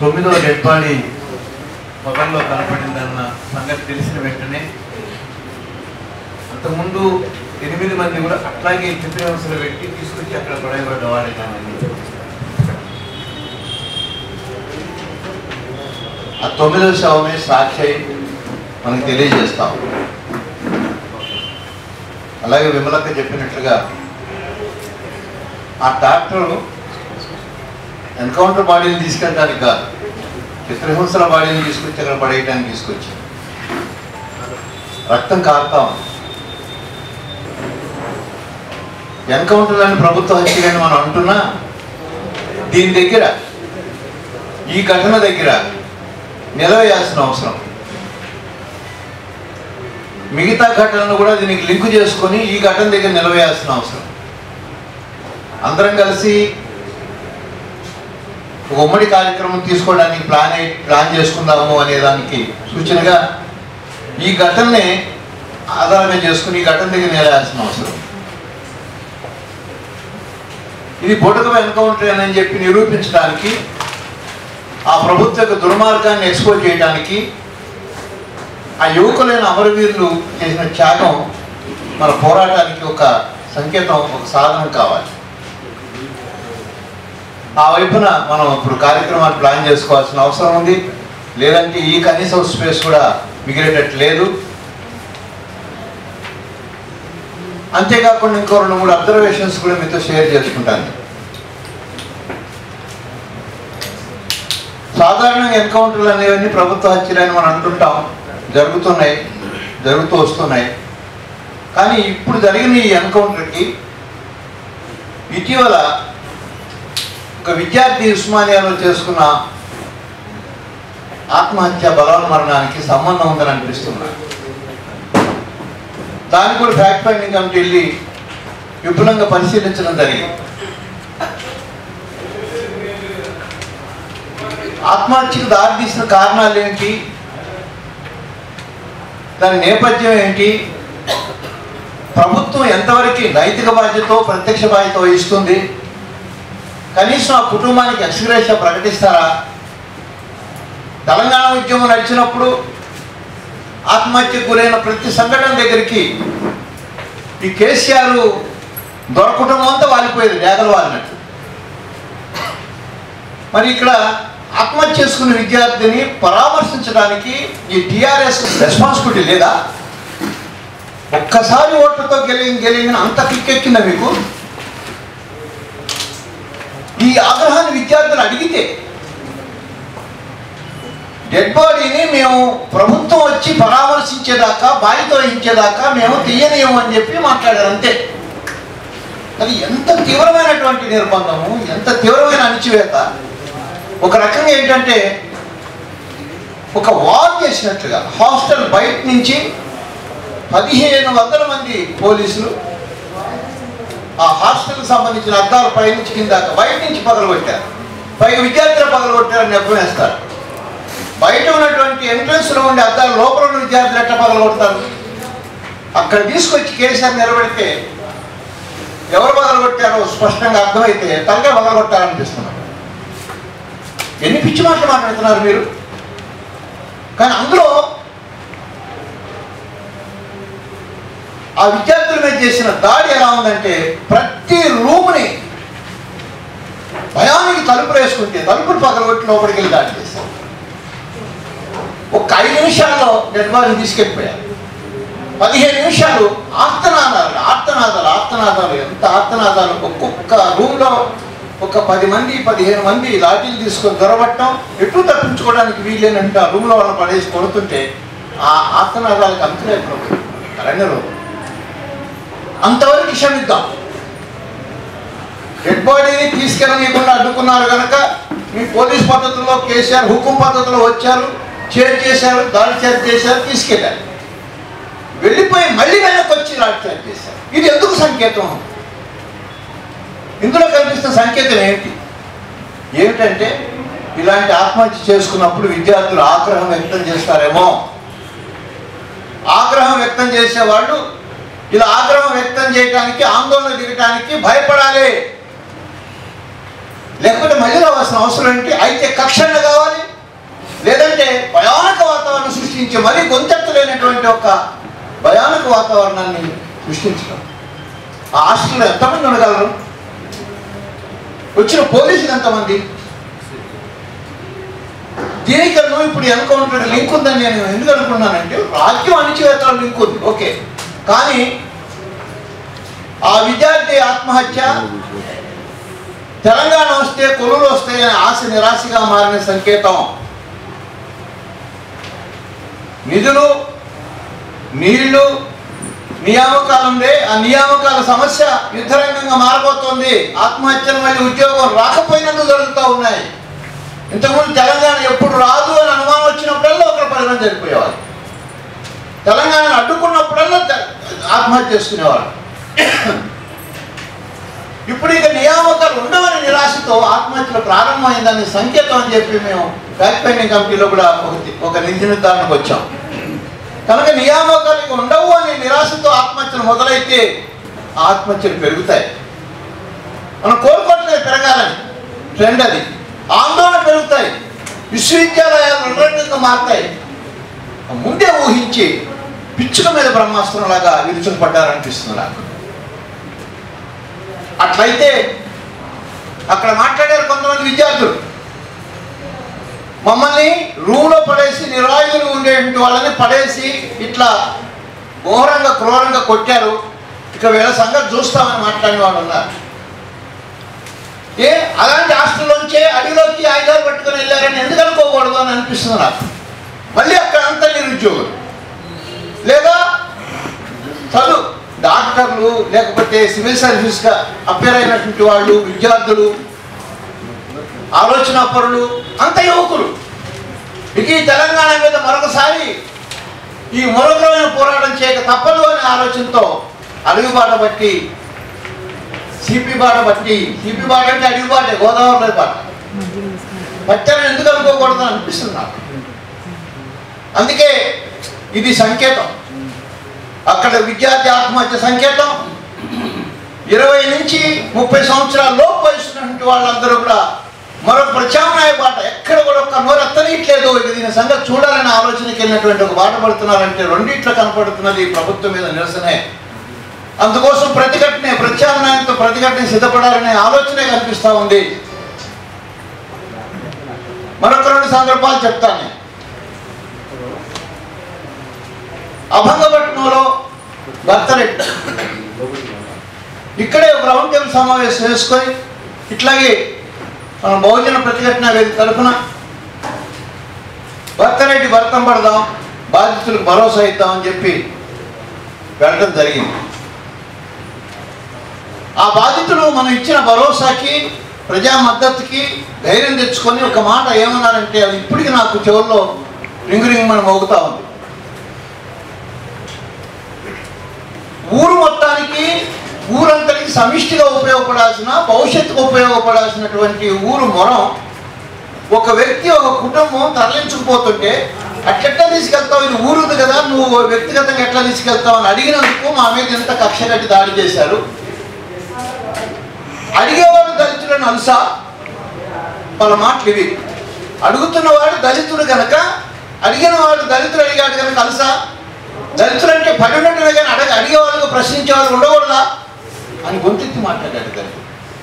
తొమ్మిదవ dead body పొగల్లో కనపడిందన్న సంగతి తెలిసిన వెంటనే అంతకుముందు ఎనిమిది మంది కూడా అట్లాగే చిత్రహింసలు పెట్టి తీసుకొచ్చి అక్కడ పడేయబడ్డ వాళ్ళే కానీ ఆ తొమ్మిదవ శవమే సాక్షి అయి మనకు తెలియజేస్తాం అలాగే విమలక్క చెప్పినట్లుగా ఆ డాక్టర్ ఎన్కౌంటర్ బాడీని తీసుకెళ్ళడానికి కాదు చిత్రహింసల బాడీని తీసుకొచ్చి అక్కడ పడేయడానికి తీసుకొచ్చి రక్తం కారుతా ఉంది ఎన్కౌంటర్ అని ప్రభుత్వ హత్యలని మనం అంటున్నా దీని దగ్గర ఈ ఘటన దగ్గర నిలవేయాల్సిన అవసరం మిగతా ఘటనను కూడా దీనికి లింకు చేసుకొని ఈ ఘటన దగ్గర నిలవేయాల్సిన అవసరం అందరం కలిసి ఒక ఉమ్మడి కార్యక్రమం తీసుకోవడానికి ప్లాన్ అయి- ప్లాన్ చేసుకుందాము అనే దానికి సూచనగా ఈ ఘటనని ఆధారంగా చేసుకుని ఈ ఘటన దగ్గర నిలయాల్సిన అవసరం ఇది బొటకం ఎన్కౌంటర్ అని చెప్పి నిరూపించడానికి ఆ ప్రభుత్వ యొక్క దుర్మార్గాన్ని ఎక్స్పోజ్ చేయడానికి ఆ యువకులైన అమరవీరులు చేసిన త్యాగం మన పోరాటానికి ఒక సంకేతం ఒక సాధనం కావాలి ఆ వైపున మనం ఇప్పుడు కార్యక్రమాలు ప్లాన్ చేసుకోవాల్సిన అవసరం ఉంది లేదంటే ఈ కనీసం స్పేస్ కూడా మిగిలేటట్టు లేదు అంతేకాకుండా ఇంకో రెండు మూడు అబ్జర్వేషన్స్ కూడా మీతో షేర్ చేసుకుంటాను సాధారణంగా ఎన్కౌంటర్లు అనేవన్నీ ప్రభుత్వ హత్యలని మనం అంటుంటాం జరుగుతున్నాయి జరుగుతూ వస్తున్నాయి కానీ ఇప్పుడు జరిగిన ఈ ఎన్కౌంటర్కి ఇటీవల ఒక విద్యార్థి ఉస్మానియాలో చేసుకున్న ఆత్మహత్య బలవన్మరణానికి సంబంధం ఉందని అనిపిస్తున్నారు దానికి కూడా ఫ్యాక్ట్ ఫైండింగ్ కమిటీ వెళ్ళి విపులంగా పరిశీలించడం జరిగింది ఆత్మహత్యకు దారితీసిన కారణాలు ఏంటి దాని నేపథ్యం ఏంటి ప్రభుత్వం ఎంతవరకు నైతిక బాధ్యత ప్రత్యక్ష బాధ్యత వహిస్తుంది కనీసం ఆ కుటుంబానికి ఎక్స్గ్రేష ప్రకటిస్తారా తెలంగాణ ఉద్యమం నడిచినప్పుడు ఆత్మహత్యకు గురైన ప్రతి సంఘటన దగ్గరికి ఈ కేసీఆర్ దొరకటం అంతా వాలిపోయేది డేగలు వాలినట్టు మరి ఇక్కడ ఆత్మహత్య చేసుకున్న విద్యార్థిని పరామర్శించడానికి ఈ టిఆర్ఎస్ రెస్పాన్సిబిలిటీ లేదా ఒక్కసారి ఓట్లతో గెలి గెలిగిన అంత కిక్కెక్కిందా మీకు ఈ ఆగ్రహాన్ని విద్యార్థులు అడిగితే డెడ్ బాడీని మేము ప్రభుత్వం వచ్చి పరామర్శించేదాకా బాధ్యత వహించేదాకా మేము తీయనీయము అని చెప్పి మాట్లాడారు అంతే అది ఎంత తీవ్రమైనటువంటి నిర్బంధము ఎంత తీవ్రమైన అణిచివేత ఒక రకంగా ఏంటంటే ఒక వార్ చేసినట్లుగా హాస్టల్ బయట నుంచి పదిహేను వందల మంది పోలీసులు ఆ హాస్టల్కి సంబంధించిన అద్దాలు పై నుంచి కింద దాకా బయట నుంచి పగలగొట్టారు పైగా విద్యార్థులు పగలగొట్టారని నెప్పనేస్తారు బయట ఉన్నటువంటి ఎంట్రన్స్ లో ఉండే అద్దాలు లోపల ఉన్న విద్యార్థులు ఎట్లా పగలగొడతారు అక్కడ తీసుకొచ్చి కేసీఆర్ నిలబెడితే ఎవరు పగలగొట్టారో స్పష్టంగా అర్థమైతే తనకే పగలగొట్టారనిపిస్తున్నారు ఎన్ని పిచ్చి మాటలు మాట్లాడుతున్నారు మీరు కానీ అందులో ఆ విద్యార్థుల మీద చేసిన దాడి ఎలా ఉందంటే ప్రతి రూమ్ని భయానికి తలుపులు వేసుకుంటే తలుపులు పగలగొట్టి లోపలికి వెళ్ళి దాడి చేశారు ఒక ఐదు నిమిషాల్లో డెడ్ బాడీని తీసుకెళ్ళిపోయారు పదిహేను నిమిషాలు ఆర్తనాదాలు ఆర్తనాదాలు ఆర్తనాదాలు ఎంత ఆర్తనాదాలు ఒక్కొక్క రూమ్లో ఒక పది మంది పదిహేను మంది లాఠీలు తీసుకొని దొరబట్టం ఎటు తప్పించుకోవడానికి వీలేనంటే ఆ రూమ్లో వాళ్ళని పడేసి కొడుతుంటే ఆ ఆర్తనాదాలకు అంతలేదు ప్రభుత్వం అరణ్య రోగం అంతవరకు క్షమిద్దాం డెడ్ బాడీని తీసుకెళ్ళనీయకుండా అడ్డుకున్నారు కనుక మీ పోలీస్ పద్ధతిలో కేసీఆర్ హుకుం పద్ధతిలో వచ్చారు చేర్ చేశారు దాడి చేర్ చేశారు తీసుకెళ్ళారు వెళ్ళిపోయి మళ్ళీ వెనక్కి వచ్చి దాడి చేర్ చేశారు ఇది ఎందుకు సంకేతం ఇందులో కనిపిస్తున్న సంకేతం ఏంటి ఏమిటంటే ఇలాంటి ఆత్మహత్య చేసుకున్నప్పుడు విద్యార్థులు ఆగ్రహం వ్యక్తం చేస్తారేమో ఆగ్రహం వ్యక్తం చేసేవాళ్ళు ఇలా ఆగ్రహం వ్యక్తం చేయడానికి ఆందోళన దిగటానికి భయపడాలి లేకపోతే మళ్ళీ రావాల్సిన అవసరం ఏంటి అయితే కక్షణ కావాలి లేదంటే భయానక వాతావరణం సృష్టించి మరీ గొంతెత్తలేనటువంటి ఒక భయానక వాతావరణాన్ని సృష్టించడం ఆ హాస్టల్లో ఎంతమంది ఉండగలరు వచ్చిన పోలీసులు ఎంతమంది దీనికన్నా ఇప్పుడు ఎన్కౌంటర్ లింక్ ఉందని నేను ఎందుకు అనుకున్నానంటే రాజ్యం అణిచివేతల లింక్ ఉంది ఓకే కానీ ఆ విద్యార్థి ఆత్మహత్య తెలంగాణ వస్తే కొలువులు వస్తాయని ఆశ నిరాశగా మారిన సంకేతం నిధులు నీళ్లు నియామకాలు ఉంది ఆ నియామకాల సమస్య యుద్ధరంగంగా మారబోతోంది ఆత్మహత్యలు మళ్ళీ ఉద్యోగం రాకపోయినందుకు జరుగుతూ ఉన్నాయి ఇంతకుముందు తెలంగాణ ఎప్పుడు రాదు అని అనుమానం వచ్చినప్పుడల్లా ఒక పది మంది చనిపోయేవారు తెలంగాణ అడ్డుకున్నప్పుడల్లా తె- ఆత్మహత్య చేసుకునేవారు ఇప్పుడు ఇక నియామకాలు ఉండవని నిరాశతో ఆత్మహత్యలు ప్రారంభమైందని సంకేతం అని చెప్పి మేము ఫ్యాక్ట్ ఫైండింగ్ కమిటీలో కూడా ఒక ఒక నిధి నిర్ధారణకు వచ్చాం కనుక నియామకాలు ఇక ఉండవు అనే నిరాశతో ఆత్మహత్యలు మొదలైతే ఆ ఆత్మహత్యలు పెరుగుతాయి మనం కోరుకోవట్లేదు పెరగాలని ట్రెండ్ అది ఆందోళన పెరుగుతాయి విశ్వవిద్యాలయాలు రంగంగా మారుతాయి ముందే ఊహించి పిచ్చుక మీద బ్రహ్మాస్త్రంలాగా విరుచుకుపడ్డారనిపిస్తుంది నాకు అట్లయితే అక్కడ మాట్లాడారు కొంతమంది విద్యార్థులు మమ్మల్ని రూమ్లో పడేసి నిరాయుధులు ఉండేటువంటి వాళ్ళని పడేసి ఇట్లా ఘోరంగా క్రూరంగా కొట్టారు ఇక వీళ్ళ సంగతి చూస్తామని మాట్లాడిన వాళ్ళు ఉన్నారు ఏ అలాంటి హాస్టల్లోంచే అడవిలోకి ఆయుధాలు పట్టుకొని వెళ్ళారని ఎందుకు అనుకోకూడదు అని అనిపిస్తుంది నాకు మళ్ళీ అక్కడ అంతా నిరుద్యోగులు లేదా చదువు డాక్టర్లు లేకపోతే సివిల్ సర్వీస్గా అపేర్ అయినటువంటి వాళ్ళు విద్యార్థులు ఆలోచన పరులు అంత యువకులు ఇక ఈ తెలంగాణ మీద మరొకసారి ఈ మరొకమైన పోరాటం చేయక తప్పదు అనే ఆలోచనతో అడవి బాట బట్టి సిపి బాట బట్టి సిపి బాట అంటే అడవి బాటే గోదావరి బాట పట్టాలని ఎందుకు అనుకోకూడదు అని అనిపిస్తుంది నాకు అందుకే ఇది సంకేతం అక్కడ విద్యార్థి ఆత్మహత్య సంకేతం ఇరవై నుంచి ముప్పై సంవత్సరాల లోపు వయసున్నటువంటి వాళ్ళందరూ కూడా మరో ప్రత్యామ్నాయ బాట ఎక్కడ కూడా ఒక నోరెత్తనీయట్లేదు ఇక దీని సంగతి చూడాలనే ఆలోచనకి వెళ్ళినటువంటి ఒక బాట పడుతున్నారంటే రెండిట్లో కనపడుతున్నది ప్రభుత్వం మీద నిరసనే అందుకోసం ప్రతిఘటనే ప్రత్యామ్నాయంతో ప్రతిఘటన సిద్ధపడాలనే ఆలోచనే కనిపిస్తూ ఉంది మరొక రెండు సందర్భాలు చెప్తాను నేను అభంగపట్నంలో భర్తరెడ్డి ఇక్కడే ఒక రౌండ్ టేబుల్ సమావేశం వేసుకొని ఇట్లాగే మన బహుజన ప్రతిఘటన వేదిక తరఫున భర్తరెడ్డి భర్తం పడదాం బాధితులకు భరోసా ఇద్దాం అని చెప్పి వెళ్ళడం జరిగింది ఆ బాధితులు మనం ఇచ్చిన భరోసాకి ప్రజా మద్దతుకి ధైర్యం తెచ్చుకొని ఒక మాట ఏమన్నారంటే అది ఇప్పటికి నాకు చెవుల్లో రింగు రింగు మనం మోగుతా ఉంది ఊరు మొత్తానికి ఊరంతటికి సమిష్టిగా ఉపయోగపడాల్సిన భవిష్యత్తుకు ఉపయోగపడాల్సినటువంటి ఊరు మొరం ఒక వ్యక్తి ఒక కుటుంబం తరలించుకుపోతుంటే అట్లెట్లా తీసుకెళ్తావు ఇది ఊరుది కదా నువ్వు వ్యక్తిగతంగా ఎట్లా తీసుకెళ్తావు అని అడిగినందుకు మా మీద ఇంత కక్ష కట్టి దాడి చేశారు అడిగేవాడు దళితులను అలుసా వాళ్ళ మాటలు ఇవి అడుగుతున్నవాడు దళితుడు కనుక అడిగిన వాడు దళితుడు అడిగాడు కనుక అలుసా దళితులు అంటే పడి ఉన్నట్టుగా కానీ అడగ అడిగే వాళ్ళకు ప్రశ్నించే వాళ్ళు ఉండకూడదా అని గొంతెత్తి మాట్లాడాడు దళితుడు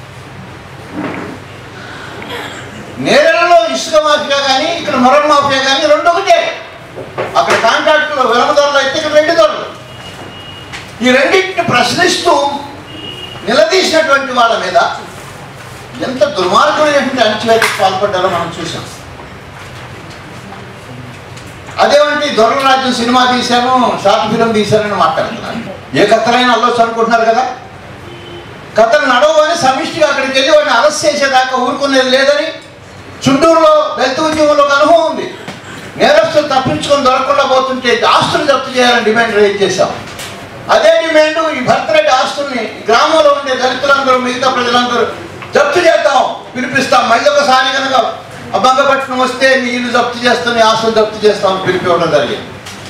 నేరలలో ఇసుక మాఫియా కానీ ఇక్కడ మొరం మాఫియా కానీ రెండు ఒకటే అక్కడ కాంట్రాక్టులు విలమదారులు అయితే ఇక్కడ రెండు దొరలు ఈ రెండింటిని ప్రశ్నిస్తూ నిలదీసినటువంటి వాళ్ళ మీద ఎంత దుర్మార్గమైనటువంటి అణచివేతకు పాల్పడ్డారో మనం చూసాం అదేమంటే దొరల రాజ్యం సినిమా తీశాను షార్ట్ ఫిలిం తీశానని మాట్లాడుతున్నాను ఏ కథలైనా అల్లొచ్చు అనుకుంటున్నారు కదా కథలు నడవని సమిష్టిగా అక్కడికి వెళ్ళి వాడిని అరెస్ట్ చేసేదాకా ఊరుకునేది లేదని చుండూరులో దళిత ఉద్యమంలో ఒక అనుభవం ఉంది నేరస్తులు తప్పించుకొని దొరకకుండా పోతుంటే ఆస్తులు జప్తు చేయాలని డిమాండ్ రైజ్ చేశాం అదే డిమాండ్ ఈ భర్తరెడ్డి ఆస్తుల్ని ఈ గ్రామంలో ఉండే దళితులందరూ మిగతా ప్రజలందరూ జప్తు చేద్దాం పిలిపిస్తాం మళ్ళీ ఒకసారి కనుక అభంగపట్నం వస్తే మీ ఇల్లు జప్తు చేస్తాం మీ ఆస్తులు జప్తు చేస్తామని పిలిపివ్వడం జరిగింది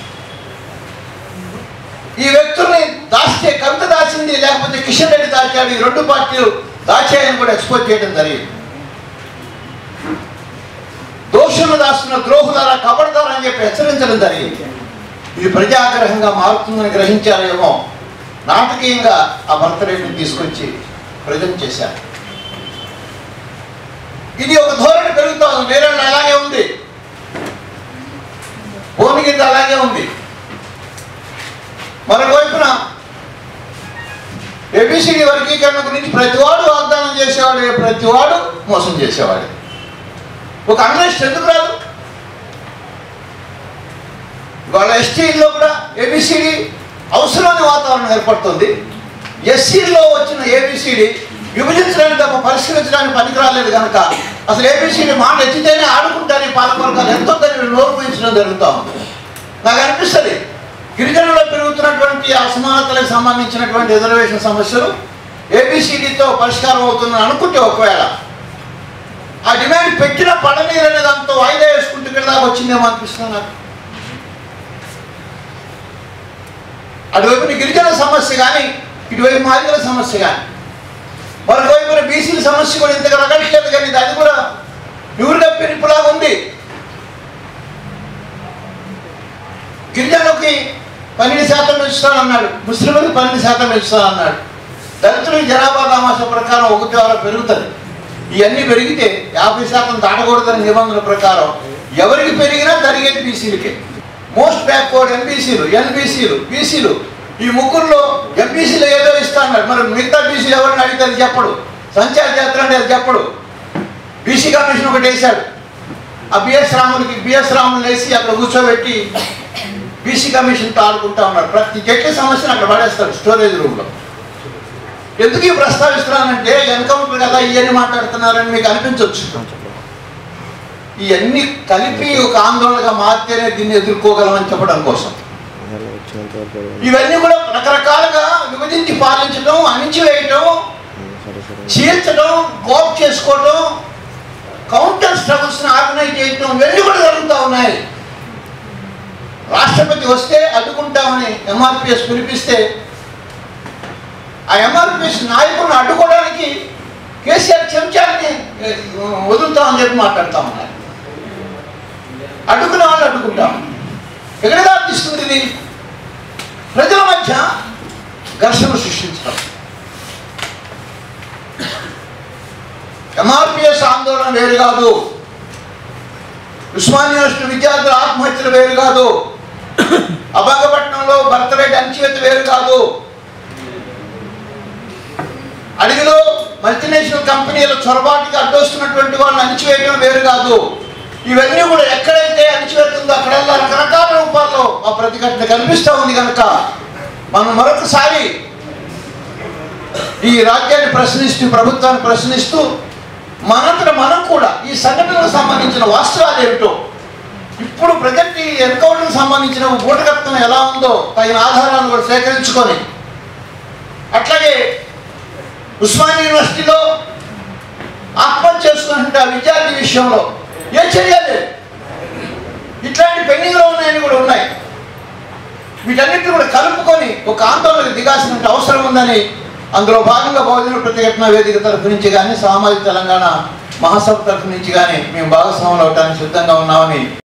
ఈ వ్యక్తుల్ని దాస్తే కవిత దాచింది లేకపోతే కిషన్ రెడ్డి దాచాడు ఈ రెండు పార్టీలు దాచాయని కూడా ఎక్స్పోజ్ చేయడం జరిగింది దోషులు దాస్తున్న ద్రోహులారా కబడతారని చెప్పి హెచ్చరించడం జరిగింది ఇది ప్రజాగ్రహంగా మారుతుందని గ్రహించారేమో నాటకీయంగా ఆ బర్త్డేని తీసుకొచ్చి ప్రజెంట్ చేశారు ఇది ఒక ధోరణి పెరుగుతా ఉంది వేరే అలాగే ఉంది భువనగిరి అలాగే ఉంది మరొక వైపున ఏబిసిడి వర్గీకరణ గురించి ప్రతివాడు వాగ్దానం చేసేవాడు ప్రతివాడు మోసం చేసేవాడు ఒక అన్రెస్ట్ ఎందుకు రాదు వాళ్ళ ఎస్టీల్లో కూడా ఏబిసిడి అవసరమైన వాతావరణం ఏర్పడుతుంది ఎస్సీల్లో వచ్చిన ఏబిసిడి విభజించడానికి తప్ప పరిష్కరించడానికి పనికి రాలేదు కనుక అసలు ఏబిసిడి మాట ఎత్తితేనే ఆడుకుంటారని పాలకవర్గాలు ఎంతో దాన్ని నోరు పోయించడం జరుగుతూ ఉంది నాకు అనిపిస్తుంది గిరిజనుల్లో పెరుగుతున్నటువంటి అసమానతలకు సంబంధించినటువంటి రిజర్వేషన్ సమస్యలు ఏబిసిడితో పరిష్కారం అవుతుందని అనుకుంటే ఒకవేళ ఆ డిమాండ్ పెట్టిన పడనీరనే దాంతో వాయిదా వేసుకుంటూ ఇక్కడ దాకా వచ్చిందేమో అనిపిస్తుంది నాకు అటువైపున గిరిజన సమస్య కానీ ఇటువైపు మాదిగల సమస్య కానీ మరొక వైపున బీసీల సమస్య కూడా ఇంతగా రగట్లేదు కానీ అది కూడా నివురుగా పెరిపులాగా ఉంది గిరిజనులకి పన్నెండు శాతం పెంచుతానన్నాడు ముస్లింలకు పన్నెండు శాతం పెంచుతానన్నాడు దళితులకి జనాభా దామాస ప్రకారం ఒకటి వారం పెరుగుతుంది ఇవన్నీ పెరిగితే యాభై శాతం దాటకూడదని నిబంధనల ప్రకారం ఎవరికి పెరిగినా తరిగేది బీసీలకే మోస్ట్ బ్యాక్వర్డ్ ఎంబీసీలు ఎన్బీసీలు బీసీలు ఈ ముగ్గురులో ఎంబీసీలు ఏదో ఇస్తా అన్నాడు మరి మిగతా బీసీలు ఎవరిని అడిగితే అది చెప్పడు సంచార జాతర అంటే అది చెప్పడు బీసీ కమిషన్ ఒకటి వేశాడు ఆ బిఎస్ రాములకి బిఎస్ రాములు వేసి అక్కడ కూర్చోబెట్టి బీసీ కమిషన్తో ఆడుకుంటా ఉన్నారు ప్రతి జట్ల సమస్యను అక్కడ పడేస్తాడు స్టోరేజ్ రూమ్లో ఎందుకు ఈ ప్రస్తావిస్తున్నానంటే ఎన్కౌంటర్ కదా ఇవన్నీ మాట్లాడుతున్నారని మీకు అనిపించవచ్చు ఇవన్నీ కలిపి ఒక ఆందోళనగా మారితేనే దీన్ని ఎదుర్కోగలమని చెప్పడం కోసం ఇవన్నీ కూడా రకరకాలుగా విభజించి పాలించడం అణిచివేయటం చీల్చడం కోప్ చేసుకోవడం కౌంటర్ స్ట్రగుల్స్ ఆర్గనైజ్ చేయటం ఇవన్నీ కూడా జరుగుతూ ఉన్నాయి రాష్ట్రపతి వస్తే అడ్డుకుంటామని ఎంఆర్పిఎస్ పిలిపిస్తే ఆ ఎంఆర్పిఎస్ నాయకులను అడ్డుకోవడానికి కేసీఆర్ చెంచాలని ఏ, వదులుతామని చెప్పి మాట్లాడుతూ ఉన్నారు అడ్డుకునే వాళ్ళు అడ్డుకుంటాం ఎక్కడ దాపిస్తుంది ఇది ప్రజల మధ్య ఘర్షణ సృష్టించడం ఎంఆర్పిఎస్ ఆందోళన వేరు కాదు ఉస్మాన్ యూనివర్సిటీ విద్యార్థుల ఆత్మహత్యలు వేరు కాదు అభంగపట్నంలో బర్త్రేట్ అణచివేత వేరు కాదు అడవిలో మల్టీనేషనల్ కంపెనీల చొరబాటుకి అడ్డొస్తున్నటువంటి వాళ్ళని అణిచివేయడం వేరు కాదు ఇవన్నీ కూడా ఎక్కడైతే అణిచివేతుందో అక్కడల్లా రకరకాల రూపాల్లో ఆ ప్రతిఘటన కనిపిస్తూ ఉంది కనుక మనం మరొకసారి ఈ రాజ్యాన్ని ప్రశ్నిస్తూ ప్రభుత్వాన్ని ప్రశ్నిస్తూ మనంతట మనం కూడా ఈ సంఘటనలకు సంబంధించిన వాస్తవాలు ఏమిటో ఇప్పుడు ప్రజెంట్ ఈ ఎన్కౌంటర్కి సంబంధించిన బూటకత్వం ఎలా ఉందో తగిన ఆధారాలను కూడా సేకరించుకొని అట్లాగే ఉస్మాన్ యూనివర్సిటీలో ఆత్మహత్య చేసుకున్నటువంటి ఆ విద్యార్థి విషయంలో ఏ చర్య లేదు ఇట్లాంటి పెండింగ్లో ఉన్నాయని కూడా ఉన్నాయి వీటన్నిటిని కూడా కలుపుకొని ఒక ఆందోళనకు దిగాల్సిన అవసరం ఉందని అందులో భాగంగా బహుజన ప్రతిఘటన వేదిక తరఫు నుంచి కానీ సామాజిక తెలంగాణ మహాసభ తరఫు నుంచి కానీ మేము భాగస్వాములు అవడానికి సిద్ధంగా ఉన్నామని